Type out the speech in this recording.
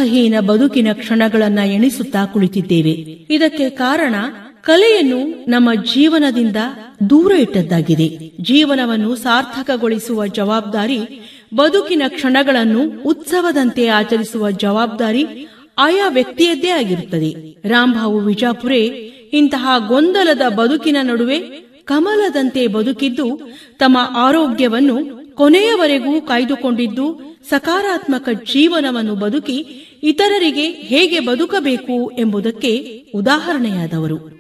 ಅರ್ಥಹೀನ ಬದುಕಿನ ಕ್ಷಣಗಳನ್ನ ಎಣಿಸುತ್ತಾ ಕುಳಿತಿದ್ದೇವೆ ಇದಕ್ಕೆ ಕಾರಣ ಕಲೆಯನ್ನು ನಮ್ಮ ಜೀವನದಿಂದ ದೂರ ಇಟ್ಟದ್ದಾಗಿದೆ ಜೀವನವನ್ನು ಸಾರ್ಥಕಗೊಳಿಸುವ ಜವಾಬ್ದಾರಿ ಬದುಕಿನ ಕ್ಷಣಗಳನ್ನು ಉತ್ಸವದಂತೆ ಆಚರಿಸುವ ಜವಾಬ್ದಾರಿ ಆಯಾ ವ್ಯಕ್ತಿಯದ್ದೇ ಆಗಿರುತ್ತದೆ ರಾಂಭಾವು ವಿಜಾಪುರೆ ಇಂತಹ ಗೊಂದಲದ ಬದುಕಿನ ನಡುವೆ ಕಮಲದಂತೆ ಬದುಕಿದ್ದು ತಮ್ಮ ಆರೋಗ್ಯವನ್ನು ಕೊನೆಯವರೆಗೂ ಕಾಯ್ದುಕೊಂಡಿದ್ದು ಸಕಾರಾತ್ಮಕ ಜೀವನವನ್ನು ಬದುಕಿ ಇತರರಿಗೆ ಹೇಗೆ ಬದುಕಬೇಕು ಎಂಬುದಕ್ಕೆ ಉದಾಹರಣೆಯಾದವರು